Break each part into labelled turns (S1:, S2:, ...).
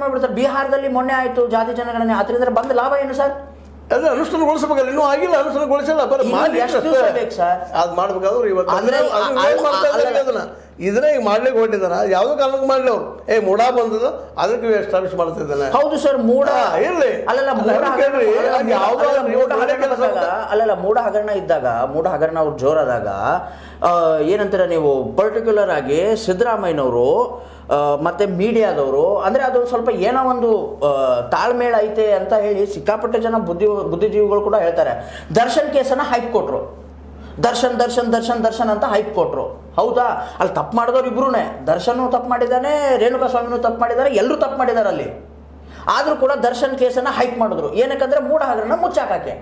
S1: ಮಾಡ್ಬಿಡ್ತಾರೆ ಬಿಹಾರದಲ್ಲಿ ಮೊನ್ನೆ ಆಯ್ತು ಜಾತಿ ಜನಗಣನೆ ಅದರಿಂದ ಬಂದ ಲಾಭ ಏನು ಸರ್
S2: ಅದೇ ಅನುಷ್ಠಾನಗೊಳಿಸಬೇಕಲ್ಲ ಇನ್ನೂ ಆಗಿಲ್ಲ ಅನುಷ್ಠಾನಗೊಳಿಸಿಲ್ಲ ಬರೀ
S1: ಇನ್ನು
S2: ಮಾಡಿ
S1: ಎಷ್ಟು ದಿವ್ಸ ಬೇಕು ಸರ್?
S2: ಅದು ಮಾಡ್ಬೇಕಾದ್ರೆ ಇವತ್ತು
S1: ಅಂದ್ರೆ
S2: ಅದನ್ನ- ಅದನ್ನ
S1: ಅಲ್ಲ-
S2: ಏನ್ ಮಾಡ್ತಾ ಇದ್ದಾರೆ
S1: ಅಲ್ಲ-
S2: ಅದನ್ನ ಇದನ್ನ ಈಗ ಮಾಡ್ಲಿಕ್ಕೆ ಹೊಟ್ಟಿದಾರ ಯಾವುದೋ ಕಾರಣಕ್ಕೆ ಮಾಡ್ಲಿ ಅವ್ರು ಏ ಮುಡಾ ಬಂದದ ಅದಕ್ಕೆ ಎಸ್ಟಾಬ್ಲಿಷ್ ಮಾಡ್ತಿದ್ದಾನೆ
S1: ಹೌದು ಸರ್ ಮೂಡ
S2: ಹಾ, ಇರ್ಲಿ.
S1: ಅಲ್ಲಲ್ಲ
S2: ಅಲ್ಲ,
S1: ಮೂಡ
S2: ಹೇಳಿ
S1: ಹಗರಣ-
S2: ಕೇಳ್ರಿ,
S1: ಅಲ್ಲಲ್ಲ,
S2: ಅದು ಯಾವ್ದೋ
S1: ಅಲ್ಲಲ್ಲ, ಮೂಡ
S2: ಒಳ್ಳೆ
S1: ಹಗರಣ
S2: ಕೆಲಸ
S1: ಇದ್ದಾಗ ಅಲ್ಲಲ್ಲ ಮೂಡ ಹಗರಣ ಇದ್ದಾಗ ಮೂಡ ಹಗರಣ ಅವ್ರು ಜೋರಾದಾಗ ಆ, ಏನಂತೀರ ನೀವು ಪರ್ಟಿಕ್ಯುಲರ್ ಆಗಿ ಸಿದ್ದರಾಮಯ್ಯನವರು ಆ, ಮತ್ತೆ ಮೀಡಿಯಾದವರು ಅಂದ್ರೆ ಅದು ಸ್ವಲ್ಪ ಏನೋ ಒಂದು ಆ, ತಾಳ್ಮೇಳ ಐತೆ ಅಂತ ಹೇಳಿ ಸಿಕ್ಕಾಪಟ್ಟೆ ಜನ ಬುದ್ಧಿ ಬುದ್ಧಿಜೀವಿಗಳು ಕೂಡ ಹೇಳ್ತಾರೆ ದರ್ಶನ್ ಕೇಸನ್ನ ಹೈಕ್ ಕೊಟ್ರು ದರ್ಶನ್ ದರ್ಶನ್ ದರ್ಶನ್ ದರ್ಶನ್ ಅಂತ ಹೈಪ್ ಕೊಟ್ರು ಹೌದಾ ಅಲ್ಲಿ ತಪ್ಪು ಮಾಡಿದವ್ರು ಇಬ್ರುನೇ ದರ್ಶನ್ ತಪ್ಪು ಮಾಡಿದ್ದಾನೆ ರೇಣುಕಾ ಸ್ವಾಮಿನೂ ತಪ್ಪು ಮಾಡಿದ್ದಾರೆ ಎಲ್ಲರೂ ತಪ್ಪು ಮಾಡಿದ್ದಾರೆ ಅಲ್ಲಿ ಆದರೂ ಕೂಡ ದರ್ಶನ್ ಕೇಸನ್ನ ಹೈಪ್ ಮಾಡಿದ್ರು ಏನಕ್ಕಂದ್ರೆ ಮೂಢ ಹಗರಣ ಮುಚ್ಚಾಕಕ್ಕೆ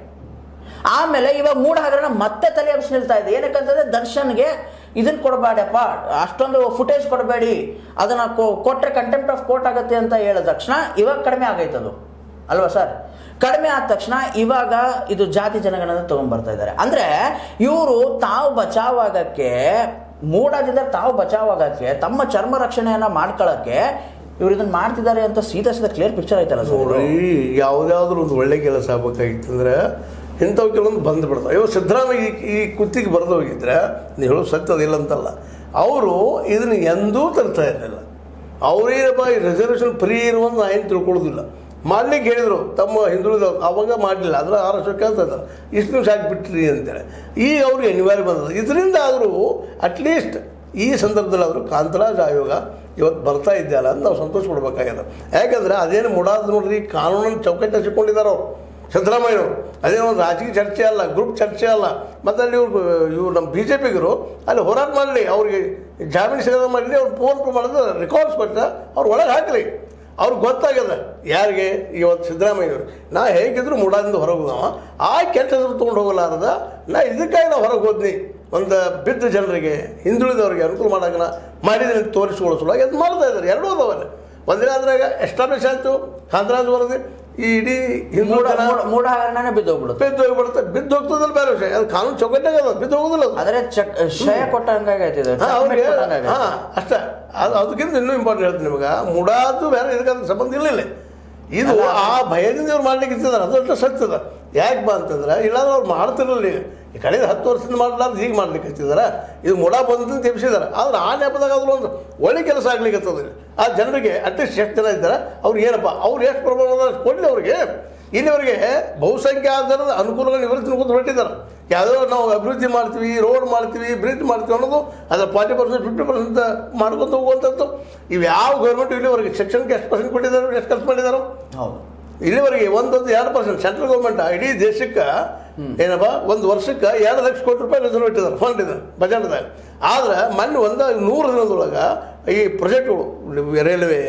S1: ಆಮೇಲೆ ಇವಾಗ ಮೂಢ ಹಗರಣ ಮತ್ತೆ ತಲೆ ಎಬ್ಸಿ ನಿಲ್ತಾ ಇದೆ ಏನಕ್ಕಂತಂದ್ರೆ ದರ್ಶನ್ಗೆ ಇದನ್ನ ಕೊಡಬೇಡಪ್ಪ ಅಷ್ಟೊಂದು ಫುಟೇಜ್ ಕೊಡಬೇಡಿ ಅದನ್ನ ಕೊ- ಕೊಟ್ರೆ ಕಂಟೆಂಪ್ಟ್ ಆಫ್ ಕೋರ್ಟ್ ಆಗುತ್ತೆ ಅಂತ ಹೇಳಿದ ತಕ್ಷಣ ಇವಾಗ ಕಡಿಮೆ ಆಗೈತದು ಅಲ್ವಾ ಸರ್ ಕಡಿಮೆ ಆದ ತಕ್ಷಣ ಇವಾಗ ಇದು ಜಾತಿ ಜನಗಣನ ತಗೊಂಡ್ಬರ್ತಾ ಇದ್ದಾರೆ ಅಂದ್ರೆ ಇವರು ತಾವು ಬಚಾವಾಗಕ್ಕೆ ಮೂಡಾದಿಂದ ತಾವು ಬಚಾವಾಗಕ್ಕೆ ತಮ್ಮ ಚರ್ಮ ರಕ್ಷಣೆಯನ್ನ ಮಾಡ್ಕೊಳ್ಳಕ್ಕೆ ಇವ್ರು ಇದನ್ನ ಮಾಡ್ತಿದ್ದಾರೆ ಅಂತ ಸೀದಾ ಸೀದಾ ಕ್ಲಿಯರ್ ಪಿಕ್ಚರ್ ಆಯ್ತಲ್ಲ ಸರ್ ಇದು?
S2: ನೋಡ್ರಿ ಯಾವ್ದಾದ್ರು ಒಂದು ಒಳ್ಳೆ ಕೆಲಸ ಆಗ್ಬೇಕಾಗಿತ್ತಂದ್ರೆ ಇಂಥವು ಕೆಲವೊಂದು ಬಂದು ಬಿಡ್ತಾವೆ ಇವಾಗ ಸಿದ್ದರಾಮಯ್ಯ ಈ- ಈ ಕುತ್ತಿಗೆ ಬರೆದು ಹೋಗಿದ್ರೆ ನೀವು ಹೇಳೋ ಸತ್ಯದಿಲ್ಲ ಅಂತಲ್ಲ ಅವರು ಇದನ್ನ ಎಂದೂ ತರ್ತಾ ಇರಲಿಲ್ಲ ಅವರೇನಪ್ಪ ಈ ರಿಸರ್ವೇಷನ್ ಫ್ರೀ ಇರುವಂತ ನಾ ಏನು ತಿಳ್ಕೊಳ್ಳೋದಿಲ್ಲ ಮಾಡ್ಲಿಕ್ಕೆ ಹೇಳಿದರು ತಮ್ಮ ಹಿಂದುಳಿದ ಅವಾಗ ಮಾಡಲಿಲ್ಲ ಅದರ ಆರು ವರ್ಷ ಕೇಳ್ತಾ ಇದ್ದಾರೆ ಇಷ್ಟು ನಿಮಿಷ ಹಾಕಿಬಿಟ್ರಿ ಅಂತೇಳಿ ಈಗ ಅವ್ರಿಗೆ ಅನಿವಾರ್ಯ ಬಂದದ ಇದರಿಂದ ಆದರೂ ಅಟ್ಲೀಸ್ಟ್ ಈ ಸಂದರ್ಭದಲ್ಲಿ ಆದರೂ ಕಾಂತರಾಜ್ ಆಯೋಗ ಇವತ್ತು ಬರ್ತಾ ಇದೆಯಲ್ಲ ಅಂತ ನಾವು ಸಂತೋಷ ಪಡ್ಬೇಕಾಗ್ಯದ ಯಾಕಂದ್ರೆ ಅದೇನು ಮುಡಾದ ನೋಡ್ರಿ ಕಾನೂನನ್ನು ಚೌಕಟ್ಟು ಹಚ್ಚಿಕೊಂಡಿದ್ದಾರೆ ಅವರು ಸಿದ್ದರಾಮಯ್ಯವರು ಅದೇನೋ ಒಂದು ರಾಜಕೀಯ ಚರ್ಚೆ ಅಲ್ಲ ಗ್ರೂಪ್ ಚರ್ಚೆ ಅಲ್ಲ ಮತ್ತು ಅಲ್ಲಿ ಇವ್ರು ಇವ್ರು ನಮ್ಮ ಬಿ ಜೆ ಪಿಗರು ಅಲ್ಲಿ ಹೋರಾಟ ಮಾಡಲಿ ಅವ್ರಿಗೆ ಜಾಮೀನು ಸಿಗದ ಮಾಡಲಿ ಅವ್ರು ಫೋನ್ ಪೇ ಮಾಡಿದ್ರೆ ರೆಕಾರ್ಡ್ಸ್ ಕೊಟ್ಟ ಅವ್ರು ಒಳಗೆ ಹಾಕಲಿ ಅವ್ರಿಗೆ ಗೊತ್ತಾಗ್ಯದ ಯಾರಿಗೆ ಇವತ್ತು ಸಿದ್ದರಾಮಯ್ಯವ್ರು ನಾ ಹೇಗಿದ್ರು ಮುಡಾದಿಂದ ಹೊರಗೆ ಹೋದವ ಆ ಕೆಟ್ಟ ಹೆಸರು ತೊಗೊಂಡು ಹೋಗಲಾರದ ನಾ ಇದಕ್ಕಾಗಿ ನಾವು ಹೊರಗೆ ಹೋದ್ನಿ ಒಂದು ಬಿದ್ದ ಜನರಿಗೆ ಹಿಂದುಳಿದವರಿಗೆ ಅನುಕೂಲ ಮಾಡಕ್ಕೆ ನಾ ಮಾಡಿದ್ದೀನಿ ಅಂತ ತೋರಿಸ್ಕೊಳ್ಳೋ ಸಲುವಾಗಿ ಅದು ಮಾಡ್ತಾ ಇದ್ದಾರೆ ಎರಡೂ ಅದಾವಲ್ಲ ಒಂದಿನ ಅದ್ರಾಗ ಎಸ್ಟಾಬ್ಲಿಷ್ ಆಯಿತು ಕಾಂತರಾಜ್ ವರದಿ ಈ ಇಡೀ ಹಿಂದೂ
S1: ಮೂಢ
S2: ಜನ
S1: ಮೂಢ- ಮೂಢ ಹಗರಣನೇ ಬಿದ್ದೋಗ್ಬಿಡುತ್ತೆ
S2: ಬಿದ್ದು ಹೋಗ್ಬಿಡುತ್ತೆ ಬಿದ್ದು ಹೋಗ್ತದಲ್ಲ ಬೇರೆ ವಿಷಯ ಅದು ಕಾನೂನು ಚೌಕಟ್ಟಾಗ ಅದ ಬಿದ್ದು ಹೋಗೋದಿಲ್ಲ ಅದು
S1: ಆದರೆ ಚಕ್ ಶಯ ಕೊಟ್ಟಂಗಾಗೈತಿದೆ
S2: ಹಾ, ಅವ್ರಿಗೆ ಹಾ ಅಷ್ಟೇ ಅದು ಅದಕ್ಕಿಂತ ಇನ್ನೂ ಇಂಪಾರ್ಟೆಂಟ್ ಹೇಳ್ತೀನಿ ನಿಮಗೆ ಮುಡಾದು ಬೇರೆ ಇದಕ್ಕೆ ಅದ್ರ ಸಂಬಂಧ ಇಲ್ಲ ಇಲ್ಲಿ. ಇದು ಆ ಭಯದಿಂದ ಇವ್ರು ಮಾಡ್ಲಿಕ್ಕೆ ಇರ್ತಿದಾರೆ ಅದು ಅಷ್ಟು ಸತ್ಯದ ಯಾಕೆ ಬಾ ಅಂತಂದ್ರೆ ಇಲ್ಲಾಂದ್ರೆ ಅವ್ರು ಮಾಡ್ತಿರಲಿಲ್ಲ ಈಗ ಈ ಕಳೆದ ಹತ್ತು ವರ್ಷದಿಂದ ಮಾಡ್ಲಾರ್ದು ಹೀಗೆ ಮಾಡ್ಲಿಕ್ಕೆ ಹಚ್ಚಿದಾರೆ ಇದು ಮುಡಾ ಬಂದಂತ ಎಬ್ಸಿದಾರೆ ಆದ್ರೆ ಆ ನೆಪದಾಗ ಅದ್ರ ಒಂದು ಒಳ್ಳೆ ಕೆಲಸ ಆಗ್ಲಿಕ್ಕೆ ಇಲ್ಲಿ ಆ ಜನರಿಗೆ ಅಟ್ಲೀಸ್ಟ್ ಎಷ್ಟು ಜನ ಇದ್ದಾರೆ ಅವ್ರಿಗೆ ಏನಪ್ಪ ಅವ್ರು ಎಷ್ಟು ಪ್ರಮಾಣದ ಅಷ್ಟು ಕೊಡಲಿ ಅವ್ರಿಗೆ ಇಲ್ಲಿವರೆಗೆ ಬಹುಸಂಖ್ಯಾತರದ ಅನುಕೂಲಗಳು ಇವರು ತಿನ್ಕೊಂಡು ಹೊರಟಿದ್ದಾರೆ ಯಾವುದೋ ನಾವು ಅಭಿವೃದ್ಧಿ ಮಾಡ್ತೀವಿ ರೋಡ್ ಮಾಡ್ತೀವಿ ಬ್ರಿಡ್ಜ್ ಮಾಡ್ತೀವಿ ಅನ್ನೋದು ಅದರ ಫಾರ್ಟಿ ಪರ್ಸೆಂಟ್ ಫಿಫ್ಟಿ ಪರ್ಸೆಂಟ್ ಮಾಡ್ಕೊತ ಹೋಗುವಂಥದ್ದು ಇವು ಯಾವ ಗೌರ್ಮೆಂಟ್ ಇಲ್ಲಿವರೆಗೆ ಶಿಕ್ಷಣಕ್ಕೆ ಎಷ್ಟು ಪರ್ಸೆಂಟ್ ಕೊಟ್ಟಿದ್ದಾರೆ ಎಷ್ಟು ಖರ್ಚು ಮಾಡಿದ್ದಾರೆ
S1: ಹೌದು
S2: ಇಲ್ಲಿವರೆಗೆ ಒಂದೊಂದು ಎರಡು ಪರ್ಸೆಂಟ್ ಸೆಂಟ್ರಲ್ ಗೌರ್ಮೆಂಟ್ ಇಡೀ ದೇಶಕ್ಕೆ ಏನಪ್ಪ ಒಂದು ವರ್ಷಕ್ಕೆ ಎರಡು ಲಕ್ಷ ಕೋಟಿ ರೂಪಾಯಿ ರಿಸರ್ವ್ ಇಟ್ಟಿದ್ದಾರೆ ಫಂಡ್ ಇದೆ ಬಜೆಟ್ದಾಗ ಆದ್ರೆ ಮೊನ್ನೆ ಒಂದು ನೂರು ದಿನದೊಳಗೆ ಈ ಪ್ರಾಜೆಕ್ಟ್ಗಳು ರೈಲ್ವೆ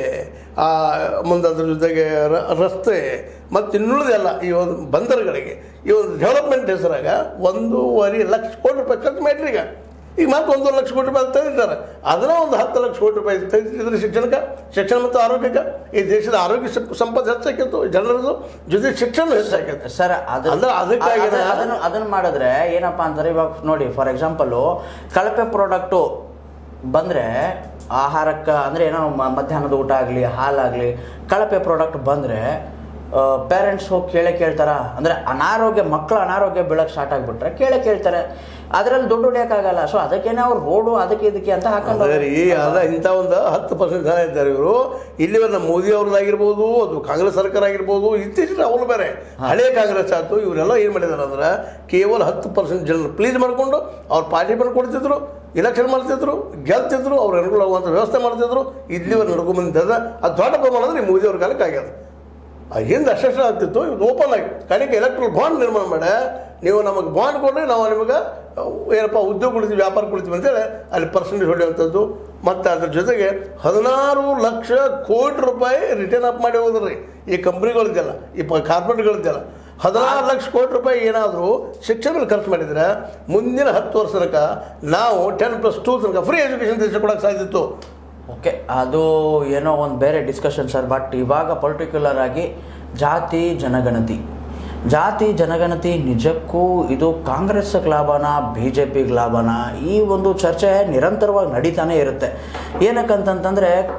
S2: ಮುಂದೆ ಅದ್ರ ಜೊತೆಗೆ ರ- ರಸ್ತೆ ಮತ್ತು ಇನ್ನುಳಿದೆಲ್ಲ ಈ ಒಂದು ಬಂದರುಗಳಿಗೆ ಈ ಒಂದು ಡೆವಲಪ್ಮೆಂಟ್ ಹೆಸರಾಗ ಒಂದೂವರೆ ಲಕ್ಷ ಕೋಟಿ ರೂಪಾಯಿ ಖರ್ಚು ಮಾಡಿರಿ ಈಗ ಈಗ ಮತ್ತೆ ಒಂದೂವರೆ ಲಕ್ಷ ಕೋಟಿ ರೂಪಾಯಿ ತೆಗೆದಿದ್ದಾರೆ ಅದನ್ನ ಒಂದು ಹತ್ತು ಲಕ್ಷ ಕೋಟಿ ರೂಪಾಯಿ ತೆಗೆದಿದ್ರೆ ಶಿಕ್ಷಣಕ್ಕೆ ಶಿಕ್ಷಣ ಮತ್ತು ಆರೋಗ್ಯಕ್ಕೆ ಈ ದೇಶದ ಆರೋಗ್ಯ ಸಂಪ- ಸಂಪತ್ತು ಹೆಚ್ಚಾಕಿತ್ತು ಜನರದು ಜೊತೆ ಶಿಕ್ಷಣ ಹೆಚ್ಚಾಕೈತೆ
S1: ಸರ್ ಅದು
S2: ಅಂದ್ರೆ ಅದಕ್ಕಾಗಿ
S1: ಅದ-
S2: ನಾ-
S1: ಅದನ್ನು ಅದನ್ನು ಮಾಡಿದ್ರೆ ಏನಪ್ಪಾ ಅಂತಾರೆ ಇವಾಗ ನೋಡಿ ಫಾರ್ ಎಕ್ಸಾಂಪಲು ಕಳಪೆ ಪ್ರಾಡಕ್ಟು ಬಂದರೆ ಆಹಾರಕ್ಕೆ ಅಂದರೆ ಏನೋ ಮ- ಮಧ್ಯಾಹ್ನದ ಊಟ ಆಗಲಿ ಹಾಲಾಗಲಿ ಕಳಪೆ ಪ್ರಾಡಕ್ಟ್ ಬಂದರೆ ಪೇರೆಂಟ್ಸ್ ಹೋಗಿ ಕೇಳೇ ಕೇಳ್ತಾರ ಅಂದರೆ ಅನಾರೋಗ್ಯ ಮಕ್ಕಳ ಅನಾರೋಗ್ಯ ಬೀಳಕ್ಕೆ ಸ್ಟಾರ್ಟ್ ಆಗಿಬಿಟ್ರೆ ಕೇಳೇ ಕೇಳ್ತಾರೆ ಅದರಲ್ಲಿ ದುಡ್ಡು ಹೊಡಿಯೋಕ್ಕಾಗಲ್ಲ ಸೊ ಅದಕ್ಕೇನೆ ಅವ್ರು ರೋಡು ಅದಕ್ಕೆ ಇದಕ್ಕೆ ಅಂತ ಹಾಕೊಂಡು
S2: ಅದೇ ರೀ ಅದ ಇಂಥ ಒಂದು ಹತ್ತು ಪರ್ಸೆಂಟ್ ಜನ ಇದ್ದಾರೆ ಇವರು ಇಲ್ಲಿ ನಮ್ಮ ಮೋದಿ ಅವ್ರದ್ದಾಗಿರ್ಬೋದು ಅದು ಕಾಂಗ್ರೆಸ್ ಸರ್ಕಾರ ಆಗಿರ್ಬೋದು ಇತ್ತೀಚಿನ ಅವಳು ಬೇರೆ ಹಳೆ ಕಾಂಗ್ರೆಸ್ ಆಯ್ತು ಇವರೆಲ್ಲ ಏನು ಮಾಡಿದಾರೆ ಅಂದ್ರೆ ಕೇವಲ ಹತ್ತು ಪರ್ಸೆಂಟ್ ಜನರು ಪ್ಲೀಸ್ ಮಾಡಿಕೊಂಡು ಅವ್ರು ಪಾರ್ಟಿ ಬಂದು ಕೊಡ್ತಿದ್ರು ಇಲೆಕ್ಷನ್ ಮಾಡ್ತಿದ್ರು ಗೆಲ್ತಿದ್ರು ಅವ್ರು ಅನುಕೂಲ ಆಗುವಂಥ ವ್ಯವಸ್ಥೆ ಮಾಡ್ತಿದ್ರು ಇಲ್ಲಿವರೆಗೆ ನಡ್ಕೊಂಡ್ ಬಂದಿದ್ದದ ಅದು ದೊಡ್ಡ ಪ್ರಮಾಣದಲ್ಲಿ ಈ ಮೋದಿ ಅವ್ರ ಕಾಲಕ್ಕೆ ಆಗ್ಯದ ಆ ಹಿಂದೆ ಅಷ್ಟು ಆಗ್ತಿತ್ತು ಇದು ಓಪನ್ ಆಗಿ ಕಡೆಗೆ ಎಲೆಕ್ಟ್ರಲ್ ಬಾಂಡ್ ನಿರ್ಮಾಣ ಮಾಡಿ ನೀವು ನಮಗೆ ಬಾಂಡ್ ಕೊಡ್ರಿ ನಾವು ನಿಮಗೆ ಏನಪ್ಪ ಉದ್ಯೋಗ ಕೊಡ್ತೀವಿ ವ್ಯಾಪಾರ ಕೊಡ್ತೀವಿ ಅಂತೇಳಿ ಅಲ್ಲಿ ಪರ್ಸೆಂಟೇಜ್ ಹೊಡೆಯುವಂಥದ್ದು ಮತ್ತು ಅದ್ರ ಜೊತೆಗೆ ಹದಿನಾರು ಲಕ್ಷ ಕೋಟಿ ರೂಪಾಯಿ ರಿಟರ್ನ್ ಅಪ್ ಮಾಡಿ ಹೋದ್ರಿ ಈ ಕಂಪ್ನಿಗಳಿದ್ದೆಲ್ಲ ಈ ಪ ಕಾರ್ಪೊರೇಟ್ಗಳಿದ್ದೆಲ್ಲ ಹದಿನಾರು ಲಕ್ಷ ಕೋಟಿ ರೂಪಾಯಿ ಏನಾದರೂ ಶಿಕ್ಷಣ ಮೇಲೆ ಖರ್ಚು ಮಾಡಿದ್ರೆ ಮುಂದಿನ ಹತ್ತು ವರ್ಷ ತನಕ ನಾವು ಟೆನ್ ಪ್ಲಸ್ ಟೂ ತನಕ ಫ್ರೀ ಎಜುಕೇಷನ್ ದೇಶ ಕೊಡೋಕೆ ಸಾಧ್ಯತ್ತು
S1: ಓಕೆ ಅದು ಏನೋ ಒಂದು ಬೇರೆ ಡಿಸ್ಕಷನ್ ಸರ್ ಬಟ್ ಇವಾಗ ಪರ್ಟಿಕ್ಯುಲರ್ ಆಗಿ ಜಾತಿ ಜನಗಣತಿ ಜಾತಿ ಜನಗಣತಿ ನಿಜಕ್ಕೂ ಇದು ಕಾಂಗ್ರೆಸ್ಗೆ ಲಾಭನ ಬಿ ಜೆ ಪಿಗೆ ಲಾಭನ ಈ ಒಂದು ಚರ್ಚೆ ನಿರಂತರವಾಗಿ ನಡೀತಾನೆ ಇರುತ್ತೆ ಏನಕ್ಕಂತಂತಂದರೆ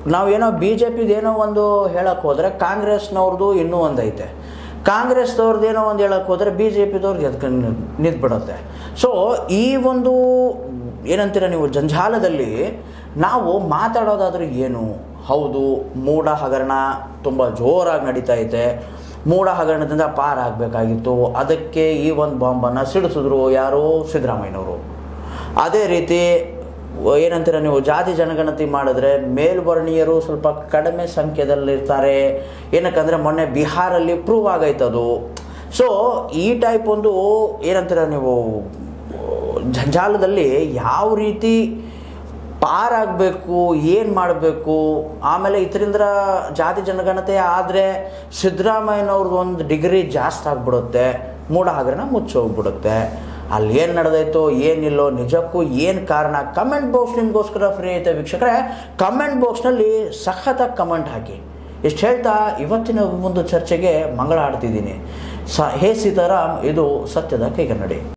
S1: ನಾವೇನೋ ಬಿ ಜೆ ಪಿದೇನೋ ಒಂದು ಹೇಳಕ್ಕೆ ಹೋದರೆ ಕಾಂಗ್ರೆಸ್ನವ್ರದ್ದು ಇನ್ನೂ ಒಂದು ಐತೆ ಕಾಂಗ್ರೆಸ್ದವ್ರದ್ದು ಏನೋ ಒಂದು ಹೇಳಕ್ಕೆ ಹೋದರೆ ಬಿ ಜೆ ಪಿದವ್ರಿಗೆ ಎದ್ಕೊಂಡು ನಿಂತ್ಬಿಡುತ್ತೆ ಸೊ ಈ ಒಂದು ಏನಂತೀರ ನೀವು ಜಂಜಾಲದಲ್ಲಿ ನಾವು ಮಾತಾಡೋದಾದ್ರೆ ಏನು ಹೌದು ಮೂಢ ಹಗರಣ ತುಂಬ ಜೋರಾಗಿ ನಡೀತಾ ಐತೆ ಮೂಢ ಹಗರಣದಿಂದ ಪಾರಾಗಬೇಕಾಗಿತ್ತು ಅದಕ್ಕೆ ಈ ಒಂದು ಬಾಂಬನ್ನು ಸಿಡಿಸಿದ್ರು ಯಾರು ಸಿದ್ದರಾಮಯ್ಯನವರು ಅದೇ ರೀತಿ ಏನಂತೀರ ನೀವು ಜಾತಿ ಜನಗಣತಿ ಮಾಡಿದ್ರೆ ಮೇಲ್ವರ್ಣೀಯರು ಸ್ವಲ್ಪ ಕಡಿಮೆ ಸಂಖ್ಯೆದಲ್ಲಿರ್ತಾರೆ ಏನಕ್ಕಂದರೆ ಮೊನ್ನೆ ಬಿಹಾರಲ್ಲಿ ಪ್ರೂವ್ ಆಗೈತದು ಸೊ ಈ ಟೈಪ್ ಒಂದು ಏನಂತೀರ ನೀವು ಜಂಜಾಲದಲ್ಲಿ ಯಾವ ರೀತಿ ಪಾರಾಗಬೇಕು ಏನು ಮಾಡಬೇಕು ಆಮೇಲೆ ಇದರಿಂದ ಜಾತಿ ಜನಗಣತೆ ಆದರೆ ಸಿದ್ದರಾಮಯ್ಯನವ್ರದ್ದು ಒಂದು ಡಿಗ್ರಿ ಜಾಸ್ತಿ ಆಗಿಬಿಡುತ್ತೆ ಮೂಢ ಹಗರಣ ಮುಚ್ಚೋಗ್ಬಿಡುತ್ತೆ ಅಲ್ಲಿ ಏನು ನಡೆದೈತೋ ಏನಿಲ್ಲೋ ನಿಜಕ್ಕೂ ಏನು ಕಾರಣ ಕಮೆಂಟ್ ಬಾಕ್ಸ್ ನಿಮಗೋಸ್ಕರ ಫ್ರೀ ಐತೆ ವೀಕ್ಷಕರೇ ಕಮೆಂಟ್ ಬಾಕ್ಸ್ನಲ್ಲಿ ಸಖತ್ತಾಗಿ ಕಮೆಂಟ್ ಹಾಕಿ ಇಷ್ಟು ಹೇಳ್ತಾ ಇವತ್ತಿನ ಒಂದು ಚರ್ಚೆಗೆ ಮಂಗಳ ಆಡ್ತಿದ್ದೀನಿ ಸ ಹೇ ಸೀತಾರಾಮ್ ಇದು ಸತ್ಯದ ಕೈಗನ್ನಡಿ